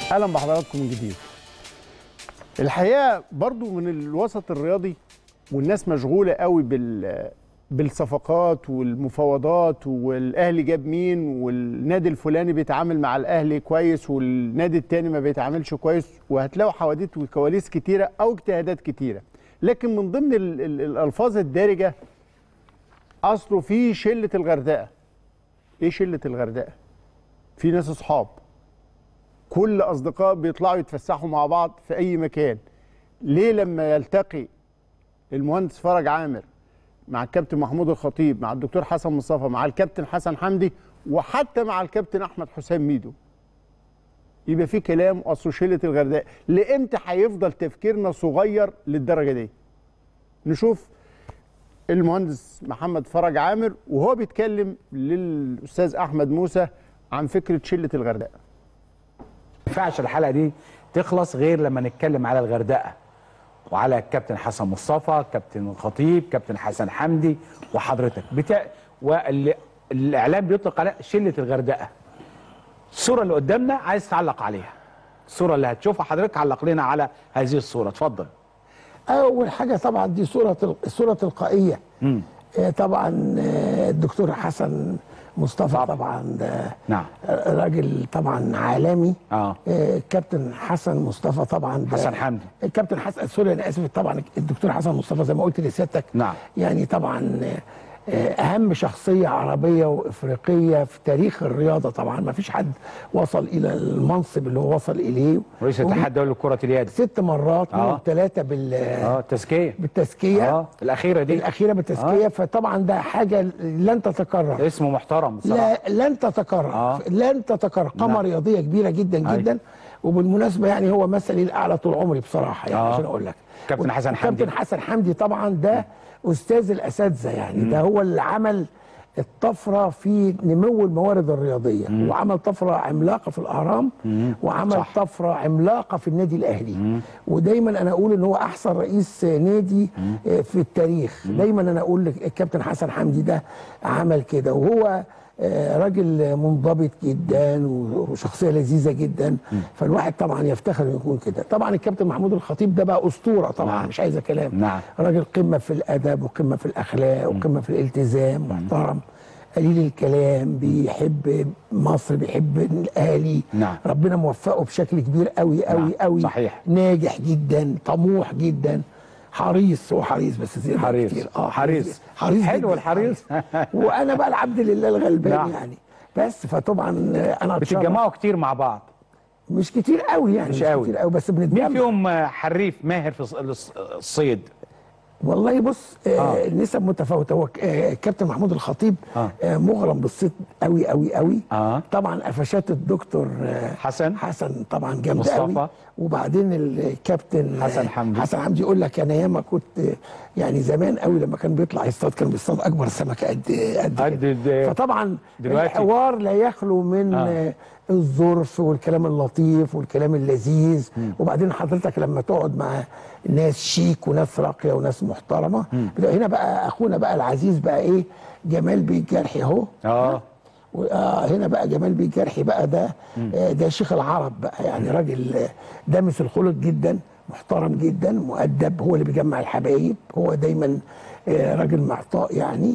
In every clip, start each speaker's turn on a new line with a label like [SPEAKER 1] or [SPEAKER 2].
[SPEAKER 1] اهلا بحضراتكم من جديد الحقيقه برضو من الوسط الرياضي والناس مشغوله قوي بال بالصفقات والمفاوضات والاهلي جاب مين والنادي الفلاني بيتعامل مع الاهلي كويس والنادي التاني ما بيتعاملش كويس وهتلاقوا حواديت وكواليس كتيره او اجتهادات كتيره لكن من ضمن ال ال الالفاظ الدارجه اصله في شله الغردقه ايه شله الغردقه في ناس اصحاب كل اصدقاء بيطلعوا يتفسحوا مع بعض في اي مكان ليه لما يلتقي المهندس فرج عامر مع الكابتن محمود الخطيب مع الدكتور حسن مصطفى مع الكابتن حسن حمدي وحتى مع الكابتن احمد حسام ميدو يبقى في كلام اصل شله الغردقه لامتى هيفضل تفكيرنا صغير للدرجه دي نشوف المهندس محمد فرج عامر وهو بيتكلم للاستاذ احمد موسى عن فكره شله الغردقه
[SPEAKER 2] ما ينفعش الحلقه دي تخلص غير لما نتكلم على الغردقه وعلى الكابتن حسن مصطفى كابتن خطيب كابتن حسن حمدي وحضرتك بتاع والاعلام بيطلق على شله الغردقه الصوره اللي قدامنا عايز تعلق عليها الصوره اللي هتشوفها حضرتك علق لنا على هذه الصوره اتفضل
[SPEAKER 3] اول حاجه طبعا دي صوره تل- صوره تلقائيه
[SPEAKER 2] مم.
[SPEAKER 3] آه، طبعا آه، الدكتور حسن مصطفى
[SPEAKER 2] طبعا.
[SPEAKER 3] طبعا ده
[SPEAKER 2] نعم
[SPEAKER 3] راجل طبعا عالمي
[SPEAKER 2] اه
[SPEAKER 3] آه، الكابتن حسن مصطفى طبعا ده
[SPEAKER 2] حسن حمدي
[SPEAKER 3] الكابتن حسن سوري انا اسف طبعا الدكتور حسن مصطفى زي ما قلت لسيادتك
[SPEAKER 2] نعم.
[SPEAKER 3] يعني طبعا آه، اهم شخصيه عربيه وافريقيه في تاريخ الرياضه طبعا ما فيش حد وصل الى المنصب اللي هو وصل اليه
[SPEAKER 2] رئيس
[SPEAKER 3] وب-
[SPEAKER 2] الاتحاد الدولي لكره اليد
[SPEAKER 3] ست مرات
[SPEAKER 2] آه.
[SPEAKER 3] منهم ثلاثه بال
[SPEAKER 2] اه تزكيه
[SPEAKER 3] بالتزكيه
[SPEAKER 2] اه الاخيره دي
[SPEAKER 3] الاخيره بالتزكيه فطبعا ده حاجه لن تتكرر
[SPEAKER 2] اسمه محترم بصراحه
[SPEAKER 3] لا لن تتكرر
[SPEAKER 2] آه.
[SPEAKER 3] لن تتكرر قامه
[SPEAKER 2] نعم.
[SPEAKER 3] رياضيه كبيره جدا
[SPEAKER 2] أي.
[SPEAKER 3] جدا وبالمناسبه يعني هو مثلي الاعلى طول عمري بصراحه يعني
[SPEAKER 2] آه.
[SPEAKER 3] عشان اقول لك
[SPEAKER 2] كابتن حسن حمدي.
[SPEAKER 3] كابتن حسن حمدي طبعا ده استاذ الاساتذه يعني ده هو اللي عمل الطفره في نمو الموارد الرياضيه وعمل طفره عملاقه في الاهرام وعمل
[SPEAKER 2] صح.
[SPEAKER 3] طفره عملاقه في النادي الاهلي ودايما انا اقول ان هو احسن رئيس نادي آه، في التاريخ دايما انا اقول لك الكابتن حسن حمدي ده عمل كده وهو آه، راجل منضبط جدا وشخصيه لذيذه جدا فالواحد طبعا يفتخر انه يكون كده طبعا الكابتن محمود الخطيب ده بقى اسطوره طبعا
[SPEAKER 2] نعم.
[SPEAKER 3] مش عايزه كلام
[SPEAKER 2] نعم.
[SPEAKER 3] راجل قمه في الادب وقمه في الاخلاق وقمه في الالتزام محترم قليل الكلام بيحب مصر بيحب الاهلي
[SPEAKER 2] نعم.
[SPEAKER 3] ربنا موفقه بشكل كبير قوي قوي
[SPEAKER 2] نعم،
[SPEAKER 3] قوي
[SPEAKER 2] صحيح.
[SPEAKER 3] ناجح جدا طموح جدا حريص هو حريص بس زيادة
[SPEAKER 2] حريص.
[SPEAKER 3] كتير اه
[SPEAKER 2] حريص.
[SPEAKER 3] حريص
[SPEAKER 2] حلو
[SPEAKER 3] جداً،
[SPEAKER 2] الحريص.
[SPEAKER 3] حريص. وانا بقى العبد لله الغلبان
[SPEAKER 2] نعم.
[SPEAKER 3] يعني بس فطبعا انا أتشرف.
[SPEAKER 2] بتتجمعوا كتير مع بعض
[SPEAKER 3] مش كتير قوي يعني
[SPEAKER 2] مش
[SPEAKER 3] مش,
[SPEAKER 2] قوي.
[SPEAKER 3] كتير قوي بس
[SPEAKER 2] مين
[SPEAKER 3] بنتجمع
[SPEAKER 2] فيهم آه، حريف ماهر في الص- الص- الصيد
[SPEAKER 3] والله بص آه
[SPEAKER 2] آه.
[SPEAKER 3] النسب متفاوته هو ك- آه الكابتن محمود الخطيب
[SPEAKER 2] آه.
[SPEAKER 3] آه مغرم بالصيد قوي قوي قوي
[SPEAKER 2] آه.
[SPEAKER 3] طبعا قفشات الدكتور آه
[SPEAKER 2] حسن
[SPEAKER 3] حسن طبعا جامده
[SPEAKER 2] مصطفى.
[SPEAKER 3] قوي وبعدين الكابتن
[SPEAKER 2] حسن
[SPEAKER 3] آه،
[SPEAKER 2] حمدي.
[SPEAKER 3] حسن حمدي يقول لك انا ياما كنت آه، يعني زمان قوي لما كان بيطلع يصطاد كان بيصطاد اكبر سمكه قد قد
[SPEAKER 2] قد
[SPEAKER 3] كده.
[SPEAKER 2] ال-
[SPEAKER 3] فطبعا
[SPEAKER 2] دلوقتي.
[SPEAKER 3] الحوار لا يخلو من
[SPEAKER 2] آه.
[SPEAKER 3] آه. الظرف والكلام اللطيف والكلام اللذيذ وبعدين حضرتك لما تقعد مع ناس شيك وناس راقيه وناس محترمه بتبقى هنا بقى اخونا بقى العزيز بقى ايه جمال بيه الجرحي اهو
[SPEAKER 2] اه
[SPEAKER 3] وآه هنا بقى جمال بيه الجرحي بقى ده آه ده شيخ العرب بقى يعني راجل آه، دامس الخلق جدا محترم جدا مؤدب هو اللي بيجمع الحبايب هو دايما آه راجل معطاء يعني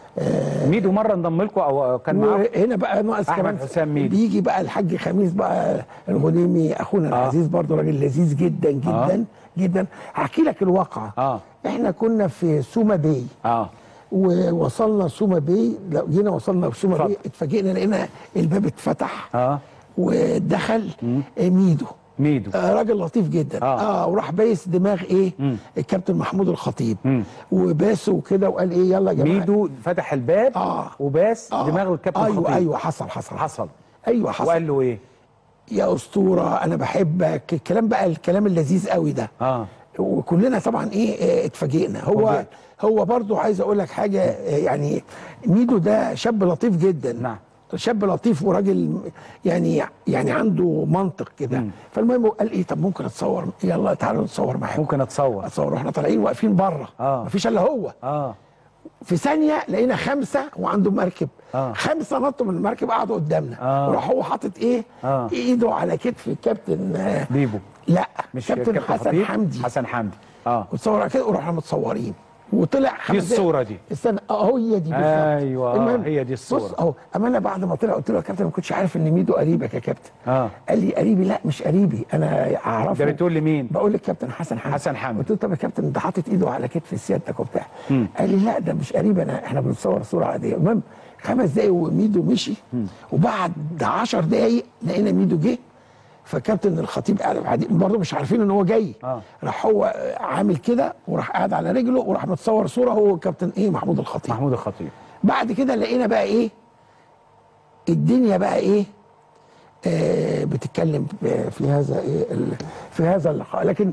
[SPEAKER 2] ميدو مره انضم لكم او كان معاكم
[SPEAKER 3] وهنا بقى ناقص
[SPEAKER 2] أحمد
[SPEAKER 3] كمان
[SPEAKER 2] حسام ميدو.
[SPEAKER 3] بيجي بقى الحاج خميس بقى الغنيمي اخونا
[SPEAKER 2] آه.
[SPEAKER 3] العزيز برضه راجل لذيذ جدا جدا
[SPEAKER 2] آه.
[SPEAKER 3] جدا هحكي لك الواقعه
[SPEAKER 2] اه
[SPEAKER 3] احنا كنا في سوما باي
[SPEAKER 2] اه
[SPEAKER 3] ووصلنا سوما باي لو جينا وصلنا في سوما
[SPEAKER 2] اتفضل.
[SPEAKER 3] باي اتفاجئنا لقينا الباب اتفتح
[SPEAKER 2] اه
[SPEAKER 3] ودخل ميدو
[SPEAKER 2] ميدو
[SPEAKER 3] آه راجل لطيف جدا
[SPEAKER 2] آه.
[SPEAKER 3] اه, وراح بايس دماغ ايه الكابتن محمود الخطيب
[SPEAKER 2] مم.
[SPEAKER 3] وباسه كده وقال ايه يلا يا جماعه
[SPEAKER 2] ميدو فتح الباب
[SPEAKER 3] آه.
[SPEAKER 2] وباس
[SPEAKER 3] آه.
[SPEAKER 2] دماغ الكابتن
[SPEAKER 3] ايوه
[SPEAKER 2] خطيب
[SPEAKER 3] ايوه حصل حصل
[SPEAKER 2] حصل
[SPEAKER 3] ايوه حصل
[SPEAKER 2] وقال له ايه
[SPEAKER 3] يا اسطوره انا بحبك الكلام بقى الكلام اللذيذ قوي ده
[SPEAKER 2] اه
[SPEAKER 3] وكلنا طبعا ايه آه، اتفاجئنا هو
[SPEAKER 2] فوجئت.
[SPEAKER 3] هو برضو عايز اقول لك حاجه آه، يعني ميدو ده شاب لطيف جدا
[SPEAKER 2] نعم.
[SPEAKER 3] شاب لطيف وراجل يعني يعني عنده منطق كده فالمهم هو قال ايه طب ممكن اتصور يلا تعالوا نتصور معاكم
[SPEAKER 2] ممكن اتصور
[SPEAKER 3] اتصور احنا طالعين واقفين بره
[SPEAKER 2] آه.
[SPEAKER 3] مفيش الا هو
[SPEAKER 2] اه
[SPEAKER 3] في ثانيه لقينا خمسه وعنده مركب
[SPEAKER 2] آه.
[SPEAKER 3] خمسه نطوا من المركب قعدوا قدامنا
[SPEAKER 2] آه.
[SPEAKER 3] وراح هو حاطط ايه
[SPEAKER 2] آه.
[SPEAKER 3] ايده على كتف الكابتن آه،
[SPEAKER 2] بيبو
[SPEAKER 3] لا
[SPEAKER 2] مش
[SPEAKER 3] كابتن حسن
[SPEAKER 2] خطيب؟
[SPEAKER 3] حمدي
[SPEAKER 2] حسن حمدي اه
[SPEAKER 3] وتصور كده ورحنا متصورين وطلع خمس دقايق.
[SPEAKER 2] الصورة دي.
[SPEAKER 3] استنى اه هي دي بالظبط
[SPEAKER 2] أيوة، آه،
[SPEAKER 3] المهم،
[SPEAKER 2] هي دي الصورة.
[SPEAKER 3] بص اهو اما انا بعد ما طلع قلت له يا كابتن ما كنتش عارف ان ميدو قريبك يا كابتن
[SPEAKER 2] آه.
[SPEAKER 3] قال لي قريبي لا مش قريبي انا اعرفه
[SPEAKER 2] ده بتقول لمين؟
[SPEAKER 3] بقول للكابتن حسن حمدي
[SPEAKER 2] حسن حمدي.
[SPEAKER 3] قلت له طب يا كابتن ده حاطط ايده على كتف سيادتك وبتاع قال لي لا ده مش قريب انا احنا بنتصور صوره عاديه المهم خمس دقايق وميدو مشي وبعد 10 دقايق لقينا ميدو جه فكابتن الخطيب قاعد بعدين برضه مش عارفين ان هو جاي
[SPEAKER 2] آه.
[SPEAKER 3] راح هو عامل كده وراح قاعد على رجله وراح متصور صوره هو وكابتن ايه محمود الخطيب
[SPEAKER 2] محمود الخطيب
[SPEAKER 3] بعد كده لقينا بقى ايه الدنيا بقى ايه آه بتتكلم في هذا إيه ال- في هذا اللقاء لكن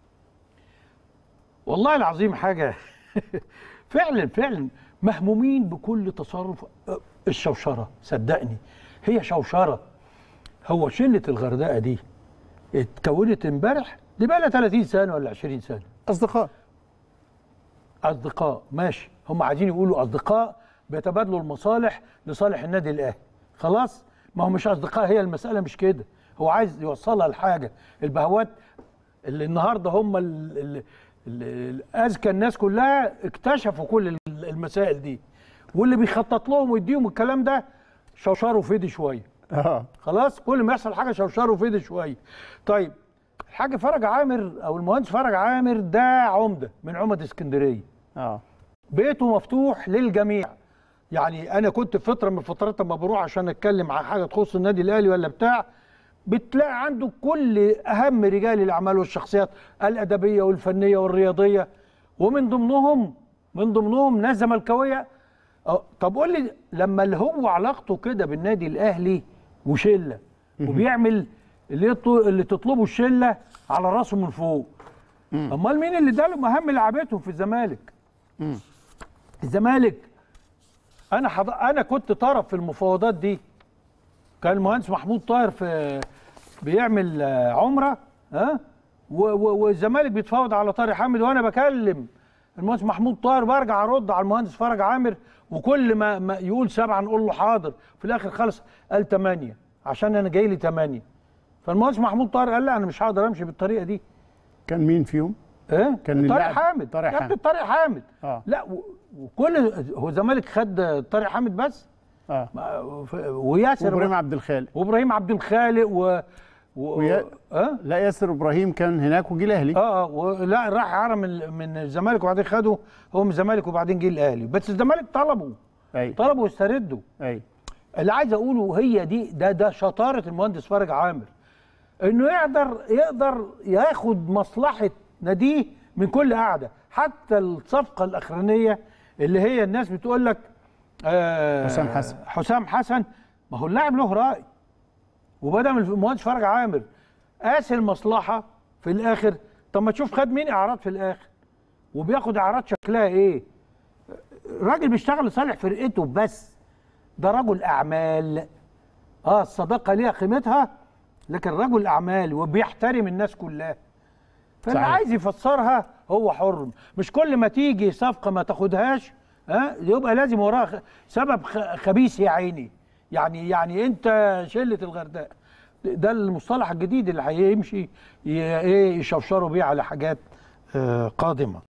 [SPEAKER 4] والله العظيم حاجة فعلا فعلا مهمومين بكل تصرف أه، الشوشرة صدقني هي شوشرة هو شلة الغردقة دي اتكونت امبارح دي بقى لها 30 سنة ولا 20 سنة
[SPEAKER 1] اصدقاء
[SPEAKER 4] أصدقاء ماشي هم عايزين يقولوا أصدقاء بيتبادلوا المصالح لصالح النادي الأهلي خلاص ما هو مش أصدقاء هي المسألة مش كده هو عايز يوصلها لحاجة البهوات اللي النهارده هم ال- ال- ال- اذكى الناس كلها اكتشفوا كل ال- المسائل دي واللي بيخطط لهم ويديهم الكلام ده شوشروا فيدي شويه
[SPEAKER 1] اه
[SPEAKER 4] خلاص كل ما يحصل حاجه شوشروا فيدي شويه طيب الحاج فرج عامر او المهندس فرج عامر ده عمده من عمد اسكندريه
[SPEAKER 1] اه
[SPEAKER 4] بيته مفتوح للجميع يعني انا كنت في فتره من الفترات لما بروح عشان اتكلم عن حاجه تخص النادي الاهلي ولا بتاع بتلاقي عنده كل اهم رجال الاعمال والشخصيات الادبيه والفنيه والرياضيه ومن ضمنهم من ضمنهم ناس زملكاويه أه، طب قول لي لما اللي هو علاقته كده بالنادي الاهلي وشله وبيعمل اللي يطل- اللي تطلبه الشله على راسه من فوق امال مين اللي اداله مهام لعبتهم في الزمالك الزمالك انا حض... انا كنت طرف في المفاوضات دي كان المهندس محمود طاهر في بيعمل آه، عمره ها و... و... والزمالك بيتفاوض على طارق حامد وانا بكلم المهندس محمود طاهر برجع ارد على المهندس فرج عامر وكل ما, ما يقول سبعه نقول له حاضر في الاخر خلص قال ثمانيه عشان انا جاي لي ثمانيه فالمهندس محمود طاهر قال لا انا مش هقدر امشي بالطريقه دي
[SPEAKER 1] كان مين فيهم؟
[SPEAKER 4] ايه
[SPEAKER 1] كان
[SPEAKER 4] طارق
[SPEAKER 1] اللاعب
[SPEAKER 4] حامد
[SPEAKER 1] طارق
[SPEAKER 4] كابتن
[SPEAKER 1] حامد.
[SPEAKER 4] طارق حامد
[SPEAKER 1] آه.
[SPEAKER 4] لا و... وكل هو الزمالك خد طارق حامد بس
[SPEAKER 1] اه
[SPEAKER 4] ما- ف- وياسر
[SPEAKER 1] وابراهيم عبد الخالق
[SPEAKER 4] وابراهيم عبد الخالق و, و...
[SPEAKER 1] ويا-
[SPEAKER 4] اه
[SPEAKER 1] لا ياسر ابراهيم كان هناك وجي الاهلي
[SPEAKER 4] اه ولا راح عرى من من الزمالك وبعدين خده هو من الزمالك وبعدين جه الاهلي بس الزمالك طلبوا
[SPEAKER 1] اي
[SPEAKER 4] طلبوا يستردوا
[SPEAKER 1] اي
[SPEAKER 4] اللي عايز اقوله هي دي ده ده شطاره المهندس فرج عامر انه يقدر يقدر ياخد مصلحه ناديه من كل قاعده حتى الصفقه الاخرانيه اللي هي الناس بتقول لك آه
[SPEAKER 1] حسام حسن.
[SPEAKER 4] حسام حسن ما هو اللاعب له راي وبدا من المهندس فرج عامر قاس المصلحه في الاخر طب ما تشوف خد مين اعراض في الاخر وبياخد اعراض شكلها ايه راجل بيشتغل لصالح فرقته بس ده رجل اعمال اه الصداقه ليها قيمتها لكن رجل اعمال وبيحترم الناس كلها فاللي
[SPEAKER 1] صحيح.
[SPEAKER 4] عايز يفسرها هو حر مش كل ما تيجي صفقه ما تاخدهاش ها يبقى لازم وراها خ- سبب خ- خبيث يا عيني يعني يعني انت شله الغردقه ده المصطلح الجديد اللي هيمشي ي- ايه يشوشروا بيه على حاجات آه، قادمه